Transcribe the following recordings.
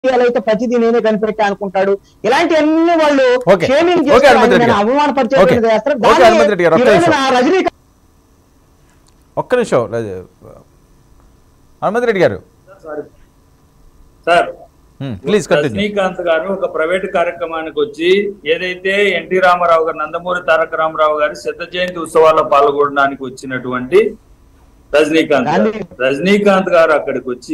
అయితే ప్రతిదీ నేనే కనిపెట్టా అనుకుంటాడు ఇలాంటివన్నీ వాళ్ళు okay. Shaming okay, Hanumanth Reddy garu. అవమానపరిచే ఓకే. చేస్తారు ఓకే, దాన్ని హనుమంత్ రెడ్డి గారు, ఒక్క ఈ రోజున నిమిషం. రజనీకాంత్ ఒక్క నిమిషం లేదు. Hanumanth Reddy garu sir sir please continue Rajinikanth garu ఒక ప్రైవేట్ కార్యక్రమానికి వచ్చి ఏదైతే ఎన్టీ రామారావు గారు నందమూరి తారక రామారావు గారి శత జయంతి ఉత్సవాల్లో పాల్గొనడానికి వచ్చినటువంటి రజనీకాంత్ గారు. గాంధీ. రజనీకాంత్ గారు అక్కడికి వచ్చి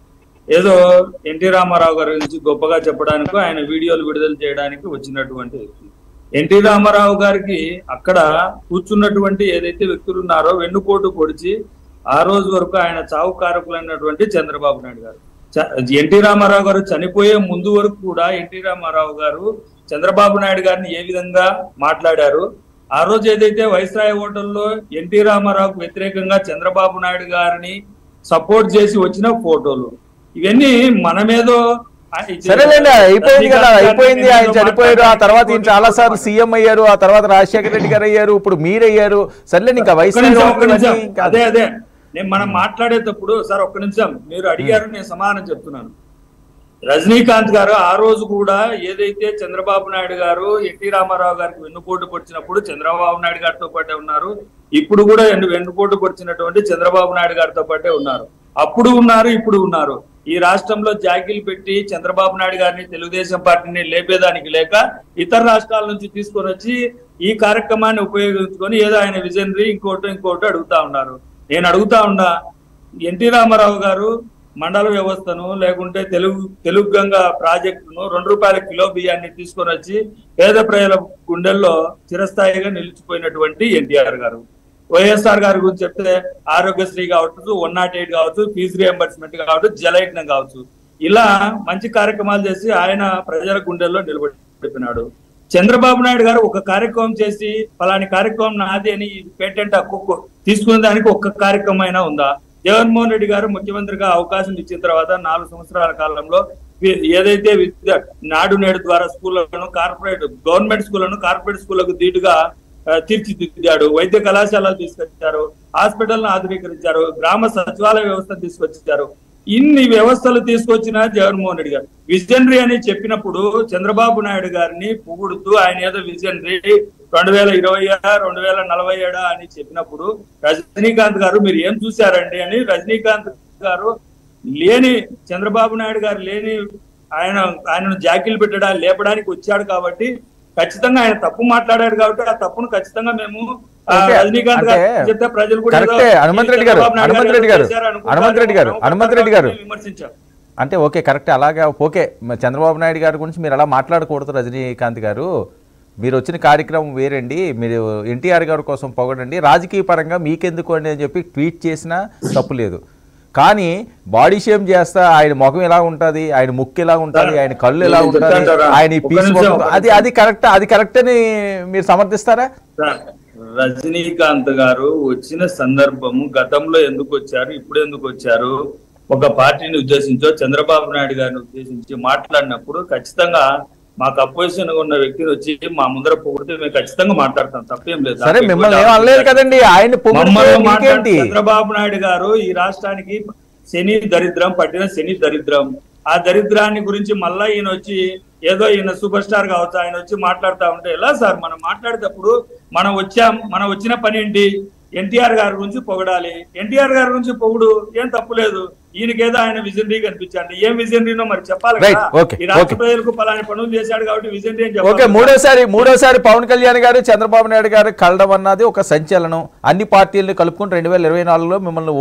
ఏదో ఎన్టీ రామారావు గారి గురించి గొప్పగా చెప్పడానికి ఆయన వీడియోలు విడుదల చేయడానికి వచ్చినటువంటి వ్యక్తి ఎన్టీ రామారావు గారికి అక్కడ కూర్చున్నటువంటి ఏదైతే వ్యక్తులు ఉన్నారో వెన్నుపోటు పొడిచి ఆ రోజు వరకు ఆయన చావు కారకులైనటువంటి చంద్రబాబు నాయుడు గారు చ- ఎన్టీ రామారావు గారు చనిపోయే ముందు వరకు కూడా ఎన్టీ రామారావు గారు చంద్రబాబు నాయుడు గారిని ఏ విధంగా మాట్లాడారు ఆ రోజు ఏదైతే వైస్రాయ్ హోటల్లో ఎన్టీ రామారావుకు వ్యతిరేకంగా చంద్రబాబు నాయుడు గారిని సపోర్ట్ చేసి వచ్చిన ఫోటోలు ఇవన్నీ మనమేదో ఆ, ఇది- సరేలేండి అయిపోయింది కదా రజనీకాంత్ అయిపోయింది గారిని ఆయన ఏదో చనిపోయారు ఆ తర్వాత ఈయన చాలా సార్లు మాట్లాడడానికి సీఎం అయ్యారు ఆ తర్వాత రాజశేఖర రెడ్డి గారు అయ్యారు ఇప్పుడు మీరయ్యారు సర్లేండి ఇంకా ఒక్క వయసు నిమిషం, ఒక్క నిమిషం. అదే అదే నేను మనం మాట్లాడేటప్పుడు సార్ ఒక్క నిమిషం మీరు అడిగారు నేను సమాధానం చెప్తున్నాను రజనీకాంత్ గారు ఆ రోజు కూడా ఏదైతే చంద్రబాబు నాయుడు గారు ఎన్టీ రామారావు గారికి వెన్నుపోటు పొడిచినప్పుడు చంద్రబాబు నాయుడు గారితో పాటే ఉన్నారు ఇప్పుడు కూడా వెన్ను- వెన్నుపోటు పొడిచినటువంటి చంద్రబాబు నాయుడు గారితో పాటే ఉన్నారు అప్పుడు ఉన్నారు ఇప్పుడు ఉన్నారు ఈ రాష్ట్రంలో జాకీలు పెట్టి చంద్రబాబు నాయుడు గారిని తెలుగుదేశం పార్టీని లేపేదానికి లేక ఇతర రాష్ట్రాల నుంచి తీసుకొని వచ్చి ఈ కార్యక్రమాన్ని ఉపయోగించుకొని ఏదో ఆయన విజనరీ ఇంకోటి ఇంకోటి అడుగుతా ఉన్నారు నేను అడుగుతా ఉన్నా ఎన్టీ రామారావు గారు మండల వ్యవస్థను లేకుంటే తెలుగు తెలుగు గంగ ప్రాజెక్టును రెండు రూపాయల కిలో బియ్యాన్ని తీసుకొని వచ్చి పేద ప్రజల గుండెల్లో చిరస్థాయిగా నిలిచిపోయినటువంటి ఎన్టీఆర్ గారు వైఎస్ఆర్ గారి గురించి చెప్తే ఆరోగ్యశ్రీ కావచ్చు వన్ నాట్ ఎయిట్ కావచ్చు ఫీజు రియంబర్స్మెంట్ కావచ్చు జలయజ్ఞం కావచ్చు ఇలా మంచి కార్యక్రమాలు చేసి ఆయన ప్రజల గుండెల్లో నిలబడిపోయినాడు చంద్రబాబు నాయుడు గారు ఒక కార్యక్రమం చేసి ఫలాని కార్యక్రమం నాది అని పేటెంట్ హక్కు తీసుకునే దానికి ఒక్క కార్యక్రమం అయినా ఉందా జగన్మోహన్ రెడ్డి గారు ముఖ్యమంత్రిగా అవకాశం ఇచ్చిన తర్వాత నాలుగు సంవత్సరాల కాలంలో వి- ఏదైతే విద్య నాడు నేడు ద్వారా స్కూళ్లను కార్పొరేట్ గవర్నమెంట్ స్కూళ్లను కార్పొరేట్ స్కూళ్లకు ధీటుగా ఆ, తీర్చిదిద్దాడు వైద్య కళాశాలలు తీసుకొచ్చారు హాస్పిటల్ను ఆధునీకరించారు గ్రామ సచివాలయ వ్యవస్థ తీసుకొచ్చారు ఇన్ని వ్యవస్థలు తీసుకొచ్చిన జగన్మోహన్ రెడ్డి గారు విజనరీ అని చెప్పినప్పుడు చంద్రబాబు నాయుడు గారిని పొగుడుతూ ఆయన ఏదో విజనరీ రెండు వేల ఇరవై రెండు వేల నలభై ఏడా అని చెప్పినప్పుడు రజనీకాంత్ గారు మీరు ఏం చూశారండి అని రజనీకాంత్ గారు లేని చంద్రబాబు నాయుడు గారు లేని ఆయన ఆయనను జాకీలు పెట్టడా లేపడానికి వచ్చాడు కాబట్టి ఖచ్చితంగా ఆయన తప్పు మాట్లాడారు కాబట్టి ఆ తప్పును ఖచ్చితంగా మేము ఆ, ఓకే. రజనీకాంత్ గారు అంటే చెప్తే ప్రజలు కూడా ఏదో కరెక్టే. హనుమంత్ రెడ్డి గారు, చంద్రబాబు నాయుడు హనుమంత్ రెడ్డి గారు, ఏదో చేశారు అనుకుంటారు. హనుమంత్ రెడ్డి గారు, హనుమంత్ రెడ్డి గారు. విమర్శించారు అంటే ఓకే కరెక్ట్ అలాగా ఓకే మ- చంద్రబాబు నాయుడు గారి గురించి మీరు అలా మాట్లాడకూడదు రజనీకాంత్ గారు మీరు వచ్చిన కార్యక్రమం వేరండి మీరు ఎన్టీఆర్ గారి కోసం పొగడండి రాజకీయ పరంగా మీకెందుకు అండి అని చెప్పి ట్వీట్ చేసినా తప్పు లేదు కానీ బాడీ షేమ్ చేస్తా ఆయన ముఖం ఎలా ఉంటది ఆయన ముక్కు ఎలా ఉంటది ఆయన కళ్ళు ఎలా నేను ఉంటది చెప్తాను ఆయన ఈ ఒక్క పీస్ నిమిషం, ముఖం- ఒక్క అది అది కరెక్ట్ అది కరెక్ట్ అని మీరు సమర్థిస్తారా సార్, రజనీకాంత్ గారు వచ్చిన సందర్భము గతంలో ఎందుకు వచ్చారు ఇప్పుడు ఎందుకు వచ్చారు ఒక పార్టీని ఉద్దేశించో చంద్రబాబు నాయుడు గారిని ఉద్దేశించి మాట్లాడినప్పుడు ఖచ్చితంగా మాకు అపోజిషన్ ఉన్న వ్యక్తిని వచ్చి మా ముందర పొగిడితే మేము ఖచ్చితంగా మాట్లాడతాం తప్పేం లేదు సరే దాంట్లో మిమ్మల్ని ఏం ఎటువంటి అనలేదు కదండి ఆయన పొగిడితే మమ్మల్ని మాట్లాడి మీకేంటి చంద్రబాబు నాయుడు గారు ఈ రాష్ట్రానికి శని దరిద్రం పట్టిన శని దరిద్రం ఆ దరిద్రాన్ని గురించి మళ్ళా ఈయన వచ్చి ఏదో ఈయన సూపర్ స్టార్ కావచ్చు ఆయన వచ్చి మాట్లాడుతా ఉంటే ఎలా సార్ మనం మాట్లాడేటప్పుడు మనం వచ్చాం మనం వచ్చిన పని ఏంటి ఎన్టీఆర్ గారి గురించి పొగడాలి ఎన్టీఆర్ గారి గురించి పొగుడు ఏం తప్పులేదు ఈయనకేదో ఆయన విజనరీ కనిపించండి ఏం విజనరీనో మరి చెప్పాలి Right, కదా okay, ఈ రాష్ట్ర okay. ప్రజలకు పలాని పనులు చేశాడు కాబట్టి విజనరీ అని ఓకే చెప్పాలి మూడోసారి మూడోసారి పవన్ కళ్యాణ్ గారు చంద్రబాబు నాయుడు గారు కలడం అన్నది ఒక సంచలనం అన్ని పార్టీలను కలుపుకుని రెండు వేల ఇరవై నాలుగులో మిమ్మల్ని